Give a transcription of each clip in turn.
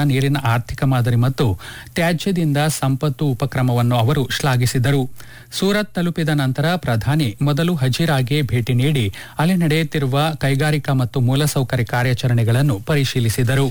ನೀರಿನ ಆರ್ಥಿಕ ಮಾದರಿ ಮತ್ತು ತ್ಯಾಜ್ಯದಿಂದ ಸಂಪತ್ತು ಉಪಕ್ರಮವನ್ನು ಅವರು ಶ್ಲಾಘಿಸಿದರು ಸೂರತ್ ತಲುಪಿದ ನಂತರ ಪ್ರಧಾನಿ ಮೊದಲು ಹಜೀರಾಗೆ ಭೇಟಿ ನೀಡಿ ಅಲ್ಲಿ ನಡೆಯುತ್ತಿರುವ ಕೈಗಾರಿಕಾ ಮತ್ತು ಮೂಲಸೌಕರ್ಯ ಕಾರ್ಯಾಚರಣೆಗಳನ್ನು ಪರಿಶೀಲಿಸಿದರು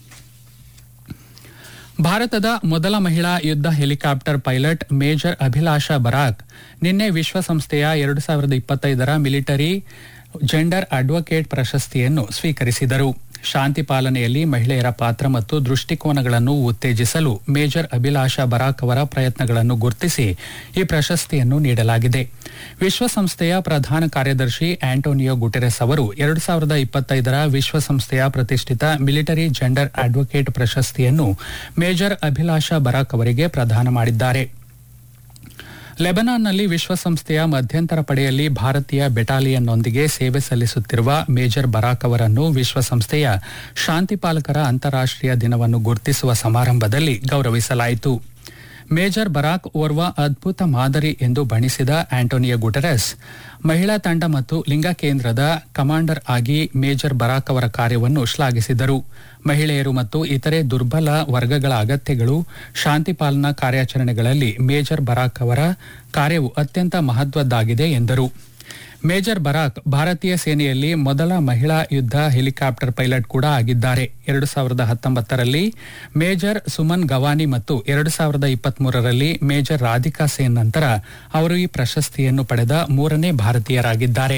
ಭಾರತದ ಮೊದಲ ಮಹಿಳಾ ಯುದ್ಧ helicopter pilot major Abhilasha Barak ನಿನ್ನೆ ವಿಶ್ವಸಂಸ್ಥೆಯ ಎರಡು ಸಾವಿರದ ಇಪ್ಪತ್ತೈದರ ಮಿಲಿಟರಿ ಜೆಂಡರ್ ಅಡ್ವೊಕೇಟ್ ಪ್ರಶಸ್ತಿಯನ್ನು ಸ್ವೀಕರಿಸಿದರು ಶಾಂತಿ ಪಾಲನೆಯಲ್ಲಿ ಮಹಿಳೆಯರ ಪಾತ್ರ ಮತ್ತು ದೃಷ್ಟಿಕೋನಗಳನ್ನು ಉತ್ತೇಜಿಸಲು ಮೇಜರ್ ಅಭಿಲಾಷಾ ಬರಾಕ್ ಅವರ ಪ್ರಯತ್ನಗಳನ್ನು ಗುರುತಿಸಿ ಈ ಪ್ರಶಸ್ತಿಯನ್ನು ನೀಡಲಾಗಿದೆ ವಿಶ್ವಸಂಸ್ಥೆಯ ಪ್ರಧಾನ ಕಾರ್ಯದರ್ಶಿ ಆಂಟೋನಿಯೋ ಗುಟೆರೆಸ್ ಅವರು ಎರಡು ಸಾವಿರದ ಇಪ್ಪತ್ತೈದರ ವಿಶ್ವಸಂಸ್ಥೆಯ ಪ್ರತಿಷ್ಠಿತ ಮಿಲಿಟರಿ ಜೆಂಡರ್ ಅಡ್ವೊಕೇಟ್ ಪ್ರಶಸ್ತಿಯನ್ನು ಮೇಜರ್ ಅಭಿಲಾಷಾ ಬರಾಕ್ ಅವರಿಗೆ ಪ್ರದಾನ ಮಾಡಿದ್ದಾರೆ ಲೆಬನಾನ್ನಲ್ಲಿ ವಿಶ್ವಸಂಸ್ಥೆಯ ಮಧ್ಯಂತರ ಪಡೆಯಲ್ಲಿ ಭಾರತೀಯ ಬೆಟಾಲಿಯನ್ನೊಂದಿಗೆ ಸೇವೆ ಸಲ್ಲಿಸುತ್ತಿರುವ ಮೇಜರ್ ಬರಾಕ್ ಅವರನ್ನು ವಿಶ್ವಸಂಸ್ಥೆಯ ಶಾಂತಿಪಾಲಕರ ಅಂತಾರಾಷ್ಟೀಯ ದಿನವನ್ನು ಗುರುತಿಸುವ ಸಮಾರಂಭದಲ್ಲಿ ಗೌರವಿಸಲಾಯಿತು ಮೇಜರ್ ಬರಾಕ್ ಓರ್ವ ಅದ್ಭುತ ಮಾದರಿ ಎಂದು ಬಣಿಸಿದ ಆಂಟೋನಿಯೋ ಗುಟೆರೆಸ್ ಮಹಿಳಾ ತಂಡ ಮತ್ತು ಲಿಂಗ ಕೇಂದ್ರದ ಕಮಾಂಡರ್ ಆಗಿ ಮೇಜರ್ ಬರಾಕ್ ಅವರ ಕಾರ್ಯವನ್ನು ಶ್ಲಾಘಿಸಿದರು ಮಹಿಳೆಯರು ಮತ್ತು ಇತರೆ ದುರ್ಬಲ ವರ್ಗಗಳ ಅಗತ್ಯಗಳು ಶಾಂತಿ ಪಾಲನಾ ಕಾರ್ಯಾಚರಣೆಗಳಲ್ಲಿ ಮೇಜರ್ ಬರಾಕ್ ಅವರ ಕಾರ್ಯವು ಅತ್ಯಂತ ಮಹತ್ವದ್ದಾಗಿದೆ ಎಂದರು ಮೇಜರ್ ಬರಾಕ್ ಭಾರತೀಯ ಸೇನೆಯಲ್ಲಿ ಮೊದಲ ಮಹಿಳಾ ಯುದ್ಧ ಹೆಲಿಕಾಪ್ಟರ್ ಪೈಲಟ್ ಕೂಡ ಆಗಿದ್ದಾರೆ ಎರಡು ಸಾವಿರದ ಹತ್ತೊಂಬತ್ತರಲ್ಲಿ ಮೇಜರ್ ಸುಮನ್ ಗವಾನಿ ಮತ್ತು ಎರಡು ಸಾವಿರದ ಇಪ್ಪತ್ಮೂರರಲ್ಲಿ ಮೇಜರ್ ರಾಧಿಕಾ ಸೇನ್ ನಂತರ ಅವರು ಈ ಪ್ರಶಸ್ತಿಯನ್ನು ಪಡೆದ ಮೂರನೇ ಭಾರತೀಯರಾಗಿದ್ದಾರೆ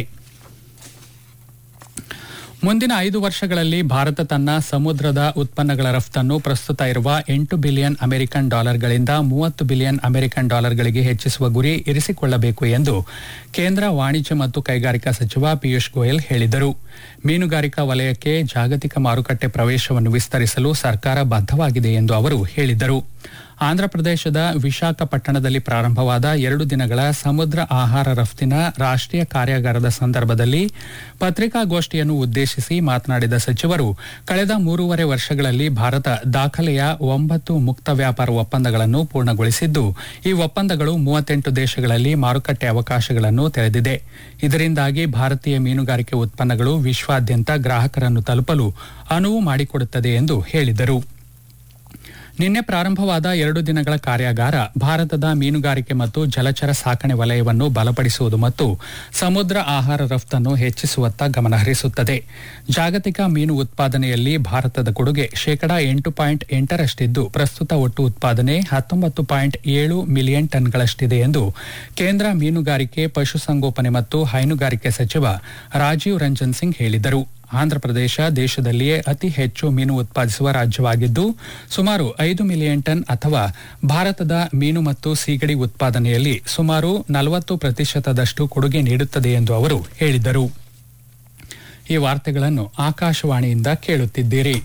ಮುಂದಿನ ಐದು ವರ್ಷಗಳಲ್ಲಿ ಭಾರತ ತನ್ನ ಸಮುದ್ರದ ಉತ್ಪನ್ನಗಳ ರಫ್ತನ್ನು ಪ್ರಸ್ತುತ ಇರುವ ಎಂಟು ಬಿಲಿಯನ್ ಅಮೆರಿಕನ್ ಡಾಲರ್ಗಳಿಂದ ಮೂವತ್ತು ಬಿಲಿಯನ್ ಅಮೆರಿಕನ್ ಡಾಲರ್ಗಳಿಗೆ ಹೆಚ್ಚಿಸುವ ಗುರಿ ಇರಿಸಿಕೊಳ್ಳಬೇಕು ಎಂದು ಕೇಂದ್ರ ವಾಣಿಜ್ಯ ಮತ್ತು ಕೈಗಾರಿಕಾ ಸಚಿವ ಪಿಯೂಷ್ ಗೋಯಲ್ ಹೇಳಿದರು ಮೀನುಗಾರಿಕಾ ವಲಯಕ್ಕೆ ಜಾಗತಿಕ ಮಾರುಕಟ್ಟೆ ಪ್ರವೇಶವನ್ನು ವಿಸ್ತರಿಸಲು ಸರ್ಕಾರ ಬದ್ಧವಾಗಿದೆ ಎಂದು ಅವರು ಹೇಳಿದರು ಆಂಧ್ರಪ್ರದೇಶದ ವಿಶಾಖಪಟ್ಟಣದಲ್ಲಿ ಪ್ರಾರಂಭವಾದ ಎರಡು ದಿನಗಳ ಸಮುದ್ರ ಆಹಾರ ರಫ್ತಿನ ರಾಷ್ಟೀಯ ಕಾರ್ಯಾಗಾರದ ಸಂದರ್ಭದಲ್ಲಿ ಪತ್ರಿಕಾಗೋಷ್ಠಿಯನ್ನು ಉದ್ದೇಶಿಸಿ ಮಾತನಾಡಿದ ಸಚಿವರು ಕಳೆದ ಮೂರುವರೆ ವರ್ಷಗಳಲ್ಲಿ ಭಾರತ ದಾಖಲೆಯ ಒಂಬತ್ತು ಮುಕ್ತ ವ್ಯಾಪಾರ ಒಪ್ಪಂದಗಳನ್ನು ಪೂರ್ಣಗೊಳಿಸಿದ್ದು ಈ ಒಪ್ಪಂದಗಳು ಮೂವತ್ತೆಂಟು ದೇಶಗಳಲ್ಲಿ ಮಾರುಕಟ್ಟೆ ಅವಕಾಶಗಳನ್ನು ತೆರೆದಿದೆ ಇದರಿಂದಾಗಿ ಭಾರತೀಯ ಮೀನುಗಾರಿಕೆ ಉತ್ಪನ್ನಗಳು ವಿಶ್ವಾದ್ಯಂತ ಗ್ರಾಹಕರನ್ನು ತಲುಪಲು ಅನುವು ಮಾಡಿಕೊಡುತ್ತದೆ ಎಂದು ಹೇಳಿದರು ನಿನ್ನೆ ಪ್ರಾರಂಭವಾದ ಎರಡು ದಿನಗಳ ಕಾರ್ಯಾಗಾರ ಭಾರತದ ಮೀನುಗಾರಿಕೆ ಮತ್ತು ಜಲಚರ ಸಾಕಣೆ ವಲಯವನ್ನು ಬಲಪಡಿಸುವುದು ಮತ್ತು ಸಮುದ್ರ ಆಹಾರ ರಫ್ತನ್ನು ಹೆಚ್ಚಿಸುವತ್ತ ಗಮನಹರಿಸುತ್ತದೆ ಜಾಗತಿಕ ಮೀನು ಉತ್ಪಾದನೆಯಲ್ಲಿ ಭಾರತದ ಕೊಡುಗೆ ಶೇಕಡಾ ಎಂಟು ಪಾಯಿಂಟ್ ಎಂಟರಷ್ಟಿದ್ದು ಪ್ರಸ್ತುತ ಒಟ್ಟು ಉತ್ಪಾದನೆ ಹತ್ತೊಂಬತ್ತು ಪಾಯಿಂಟ್ ಏಳು ಮಿಲಿಯನ್ ಟನ್ಗಳಷ್ಟಿದೆ ಎಂದು ಕೇಂದ್ರ ಮೀನುಗಾರಿಕೆ ಪಶುಸಂಗೋಪನೆ ಮತ್ತು ಹೈನುಗಾರಿಕೆ ಸಚಿವ ರಾಜೀವ್ ರಂಜನ್ ಸಿಂಗ್ ಹೇಳಿದರು ಆಂಧ್ರಪ್ರದೇಶ ದೇಶದಲ್ಲಿಯೇ ಅತಿ ಹೆಚ್ಚು ಮೀನು ಉತ್ಪಾದಿಸುವ ರಾಜ್ಯವಾಗಿದ್ದು ಸುಮಾರು ಐದು ಮಿಲಿಯನ್ ಟನ್ ಅಥವಾ ಭಾರತದ ಮೀನು ಮತ್ತು ಸೀಗಡಿ ಉತ್ಪಾದನೆಯಲ್ಲಿ ಸುಮಾರು ನಲವತ್ತು ಪ್ರತಿಶತದಷ್ಟು ಕೊಡುಗೆ ನೀಡುತ್ತದೆ ಎಂದು ಅವರು ಹೇಳಿದರು ಈ ವಾರ್ತೆಗಳನ್ನು ಆಕಾಶವಾಣಿಯಿಂದ ಕೇಳುತ್ತಿದ್ದೀರಿ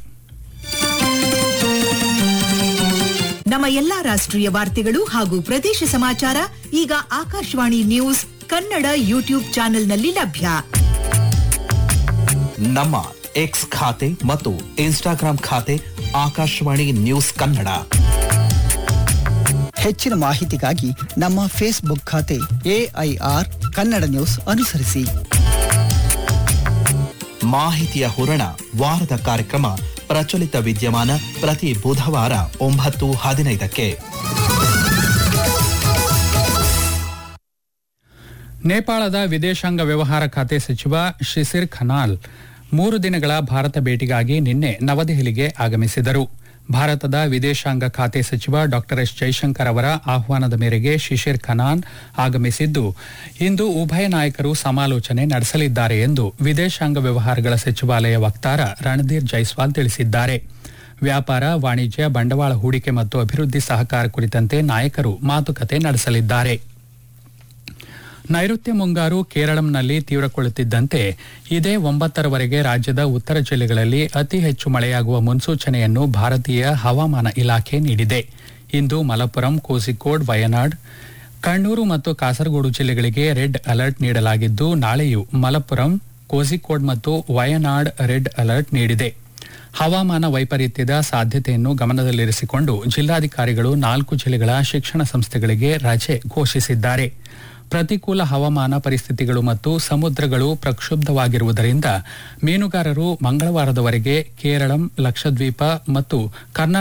ನಮ್ಮ ಎಲ್ಲಾ ರಾಷ್ಟ್ರೀಯ ವಾರ್ತೆಗಳು ಹಾಗೂ ಪ್ರದೇಶ ಸಮಾಚಾರ ಈಗ ಆಕಾಶವಾಣಿ ನ್ಯೂಸ್ ಕನ್ನಡ ಯೂಟ್ಯೂಬ್ ಚಾನೆಲ್ನಲ್ಲಿ ಲಭ್ಯ ನಮ್ಮ ಎಕ್ಸ್ ಖಾತೆ ಮತ್ತು ಇನ್ಸ್ಟಾಗ್ರಾಂ ಖಾತೆ ಆಕಾಶವಾಣಿ ನ್ಯೂಸ್ ಕನ್ನಡ ಹೆಚ್ಚಿನ ಮಾಹಿತಿಗಾಗಿ ನಮ್ಮ ಫೇಸ್ಬುಕ್ ಖಾತೆ ಎಐಆರ್ ಕನ್ನಡ ನ್ಯೂಸ್ ಅನುಸರಿಸಿ ಮಾಹಿತಿಯ ಹೂರಣ ವಾರದ ಕಾರ್ಯಕ್ರಮ ಪ್ರಚಲಿತ ವಿದ್ಯಮಾನ ಪ್ರತಿ ಬುಧವಾರ ಒಂಬತ್ತು ಹದಿನೈದಕ್ಕೆ ನೇಪಾಳದ ವಿದೇಶಾಂಗ ವ್ಯವಹಾರ ಖಾತೆ ಸಚಿವ ಶಿಸಿರ್ ಖನಾಲ್ ಮೂರು ದಿನಗಳ ಭಾರತ ಭೇಟಿಗಾಗಿ ನಿನ್ನೆ ನವದೆಹಲಿಗೆ ಆಗಮಿಸಿದರು ಭಾರತದ ವಿದೇಶಾಂಗ ಖಾತೆ ಸಚಿವ ಡಾ ಎಸ್ ಜೈಶಂಕರ್ ಅವರ ಆಹ್ವಾನದ ಮೇರೆಗೆ ಶಿಶಿರ್ ಖನಾನ್ ಆಗಮಿಸಿದ್ದು ಇಂದು ಉಭಯ ನಾಯಕರು ಸಮಾಲೋಚನೆ ನಡೆಸಲಿದ್ದಾರೆ ಎಂದು ವಿದೇಶಾಂಗ ವ್ಯವಹಾರಗಳ ಸಚಿವಾಲಯ ವಕ್ತಾರ ರಣಧೀರ್ ಜೈಸ್ವಾಲ್ ತಿಳಿಸಿದ್ದಾರೆ ವ್ಯಾಪಾರ ವಾಣಿಜ್ಯ ಬಂಡವಾಳ ಹೂಡಿಕೆ ಮತ್ತು ಅಭಿವೃದ್ಧಿ ಸಹಕಾರ ಕುರಿತಂತೆ ನಾಯಕರು ಮಾತುಕತೆ ನಡೆಸಲಿದ್ದಾರೆ ನೈಋತ್ಯ ಮುಂಗಾರು ಕೇರಳಂನಲ್ಲಿ ತೀವ್ರಗೊಳ್ಳುತ್ತಿದ್ದಂತೆ ಇದೇ ಒಂಬತ್ತರವರೆಗೆ ರಾಜ್ಯದ ಉತ್ತರ ಜಿಲ್ಲೆಗಳಲ್ಲಿ ಅತಿ ಹೆಚ್ಚು ಮಳೆಯಾಗುವ ಮುನ್ಸೂಚನೆಯನ್ನು ಭಾರತೀಯ ಹವಾಮಾನ ಇಲಾಖೆ ನೀಡಿದೆ ಇಂದು ಮಲಪ್ಪುರಂ ಕೋಸಿಕೋಡ್ ವಯನಾಡ್ ಕಣ್ಣೂರು ಮತ್ತು ಕಾಸರಗೋಡು ಜಿಲ್ಲೆಗಳಿಗೆ ರೆಡ್ ಅಲರ್ಟ್ ನೀಡಲಾಗಿದ್ದು ನಾಳೆಯೂ ಮಲಪ್ಪುರಂ ಕೋಸಿಕೋಡ್ ಮತ್ತು ವಯನಾಡ್ ರೆಡ್ ಅಲರ್ಟ್ ನೀಡಿದೆ ಹವಾಮಾನ ವೈಪರೀತ್ಯದ ಸಾಧ್ಯತೆಯನ್ನು ಗಮನದಲ್ಲಿರಿಸಿಕೊಂಡು ಜಿಲ್ಲಾಧಿಕಾರಿಗಳು ನಾಲ್ಕು ಜಿಲ್ಲೆಗಳ ಶಿಕ್ಷಣ ಸಂಸ್ಥೆಗಳಿಗೆ ರಜೆ ಘೋಷಿಸಿದ್ದಾರೆ ಪ್ರತಿಕೂಲ ಹವಾಮಾನ ಪರಿಸ್ಥಿತಿಗಳು ಮತ್ತು ಸಮುದ್ರಗಳು ಪ್ರಕ್ಷುಬ್ಧವಾಗಿರುವುದರಿಂದ ಮೀನುಗಾರರು ಮಂಗಳವಾರದವರೆಗೆ ಕೇರಳಂ ಲಕ್ಷದ್ವೀಪ ಮತ್ತು ಕರ್ನಾಟಕ